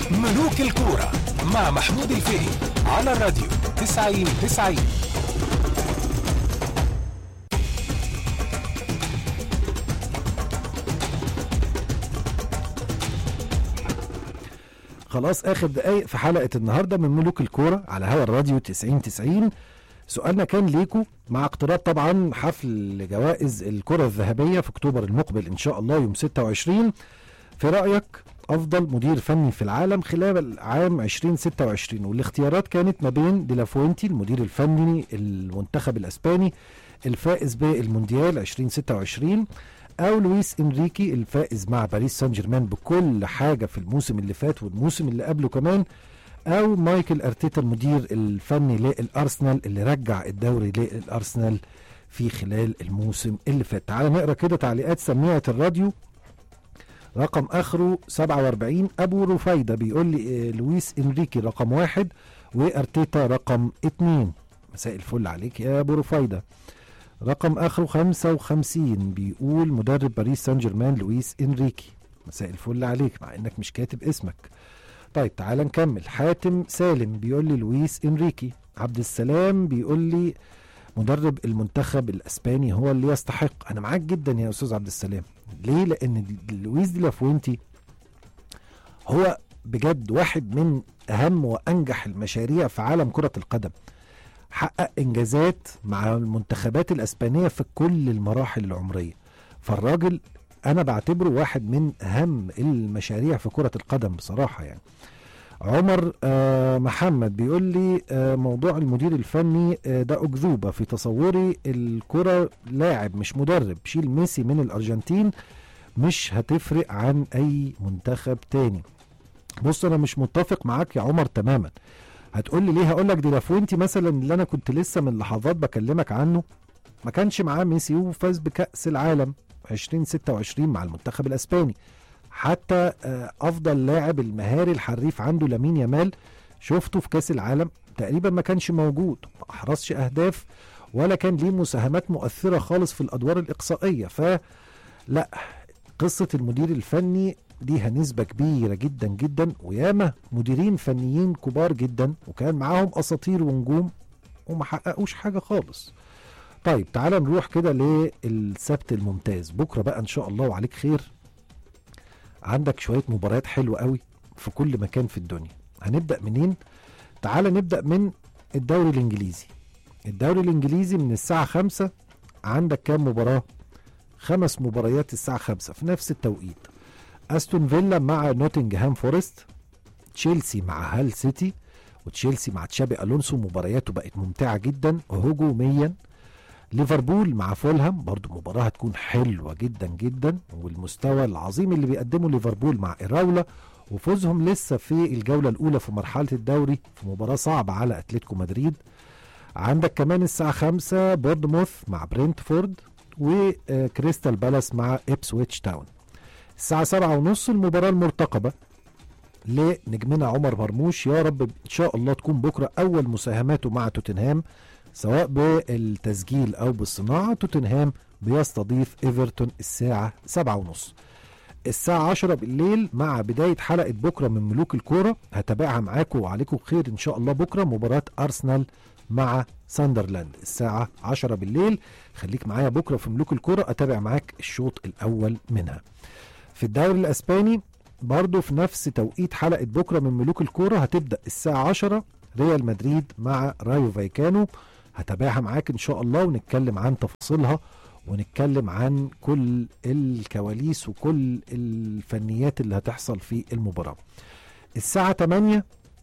ملوك الكورة مع محمود الفقي على الراديو 90 90 خلاص اخر دقايق في حلقه النهارده من ملوك الكوره على هوا الراديو 90 90 سؤالنا كان ليكو مع اقتراب طبعا حفل جوائز الكره الذهبيه في اكتوبر المقبل ان شاء الله يوم 26 في رايك افضل مدير فني في العالم خلال عام 2026 والاختيارات كانت ما بين ديلافوينتي المدير الفني المنتخب الاسباني الفائز بالمونديال 2026 او لويس انريكي الفائز مع باريس سان جيرمان بكل حاجه في الموسم اللي فات والموسم اللي قبله كمان او مايكل ارتيتا المدير الفني للارسنال اللي رجع الدوري للارسنال في خلال الموسم اللي فات تعال نقرا كده تعليقات سميعه الراديو رقم اخره 47 ابو رفايده بيقول لي آه، لويس انريكي رقم واحد وارتيتا رقم اتنين مساء الفل عليك يا ابو رفايده رقم اخره 55 بيقول مدرب باريس سان جيرمان لويس انريكي مساء الفل عليك مع انك مش كاتب اسمك طيب تعال نكمل حاتم سالم بيقول لي لويس انريكي عبد السلام بيقول لي مدرب المنتخب الاسباني هو اللي يستحق انا معاك جدا يا استاذ عبد السلام ليه لان لويس دي لافوينتي هو بجد واحد من اهم وانجح المشاريع في عالم كره القدم حقق انجازات مع المنتخبات الاسبانيه في كل المراحل العمريه فالراجل انا بعتبره واحد من اهم المشاريع في كره القدم بصراحه يعني عمر آه محمد بيقول لي آه موضوع المدير الفني آه ده أكذوبة في تصوري الكرة لاعب مش مدرب شيل ميسي من الأرجنتين مش هتفرق عن أي منتخب تاني بص أنا مش متفق معاك يا عمر تماما هتقول لي ليه هقول لك دي لافوينتي مثلا اللي أنا كنت لسه من لحظات بكلمك عنه ما كانش معاه ميسي وفاز بكأس العالم 2026 مع المنتخب الأسباني حتى آه، افضل لاعب المهاري الحريف عنده لامين يامال شفته في كاس العالم تقريبا ما كانش موجود ما احرزش اهداف ولا كان ليه مساهمات مؤثره خالص في الادوار الاقصائيه فلا قصه المدير الفني ليها نسبه كبيره جدا جدا وياما مديرين فنيين كبار جدا وكان معاهم اساطير ونجوم وما حققوش حاجه خالص طيب تعال نروح كده للسبت الممتاز بكره بقى ان شاء الله وعليك خير عندك شويه مباريات حلوه قوي في كل مكان في الدنيا هنبدا منين تعال نبدا من الدوري الانجليزي الدوري الانجليزي من الساعه 5 عندك كام مباراه خمس مباريات الساعه 5 في نفس التوقيت استون فيلا مع نوتنغهام فورست تشيلسي مع هال سيتي وتشيلسي مع تشابي الونسو مبارياته بقت ممتعه جدا هجوميا ليفربول مع فولهام برضو مباراة هتكون حلوة جدا جدا والمستوى العظيم اللي بيقدمه ليفربول مع إراولا وفوزهم لسه في الجولة الأولى في مرحلة الدوري في مباراة صعبة على أتلتيكو مدريد عندك كمان الساعة خمسة بورنموث مع برينتفورد وكريستال بالاس مع إبسويتش تاون الساعة سبعة ونص المباراة المرتقبة لنجمنا عمر مرموش يا رب إن شاء الله تكون بكرة أول مساهماته مع توتنهام سواء بالتسجيل او بالصناعه توتنهام بيستضيف ايفرتون الساعه سبعة ونص الساعة 10 بالليل مع بداية حلقة بكرة من ملوك الكورة هتابعها معاكم وعليكم خير إن شاء الله بكرة مباراة أرسنال مع ساندرلاند الساعة 10 بالليل خليك معايا بكرة في ملوك الكورة أتابع معاك الشوط الأول منها في الدوري الأسباني برضو في نفس توقيت حلقة بكرة من ملوك الكورة هتبدأ الساعة 10 ريال مدريد مع رايو فايكانو هتابعها معاك ان شاء الله ونتكلم عن تفاصيلها ونتكلم عن كل الكواليس وكل الفنيات اللي هتحصل في المباراة الساعة 8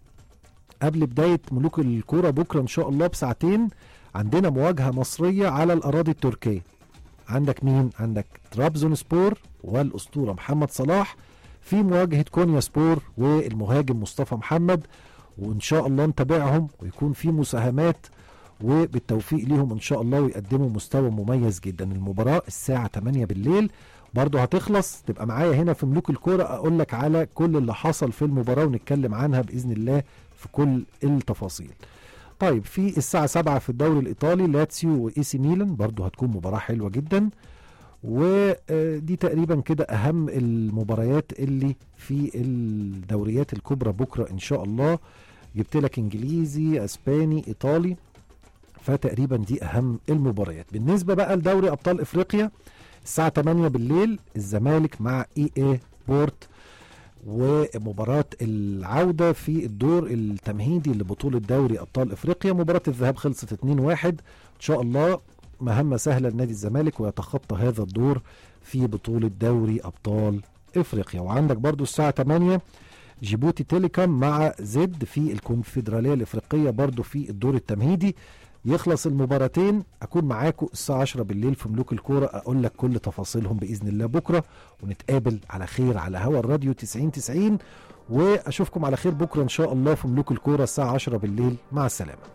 قبل بداية ملوك الكورة بكرة ان شاء الله بساعتين عندنا مواجهة مصرية على الأراضي التركية عندك مين؟ عندك ترابزون سبور والأسطورة محمد صلاح في مواجهة كونيا سبور والمهاجم مصطفى محمد وإن شاء الله نتابعهم ويكون في مساهمات وبالتوفيق ليهم ان شاء الله ويقدموا مستوى مميز جدا المباراه الساعه 8 بالليل برضه هتخلص تبقى معايا هنا في ملوك الكوره اقول لك على كل اللي حصل في المباراه ونتكلم عنها باذن الله في كل التفاصيل طيب في الساعه 7 في الدوري الايطالي لاتسيو واي سي ميلان برضه هتكون مباراه حلوه جدا ودي تقريبا كده اهم المباريات اللي في الدوريات الكبرى بكره ان شاء الله جبت لك انجليزي اسباني ايطالي فتقريبا دي اهم المباريات بالنسبه بقى لدوري ابطال افريقيا الساعه 8 بالليل الزمالك مع اي اي بورت ومباراة العودة في الدور التمهيدي لبطولة دوري أبطال إفريقيا مباراة الذهاب خلصت 2-1 إن شاء الله مهمة سهلة لنادي الزمالك ويتخطى هذا الدور في بطولة دوري أبطال إفريقيا وعندك برضو الساعة 8 جيبوتي تيليكوم مع زد في الكونفدرالية الإفريقية برضو في الدور التمهيدي يخلص المباراتين اكون معاكم الساعه 10 بالليل في ملوك الكوره اقول لك كل تفاصيلهم باذن الله بكره ونتقابل على خير على هوا الراديو 90 90 واشوفكم على خير بكره ان شاء الله في ملوك الكوره الساعه 10 بالليل مع السلامه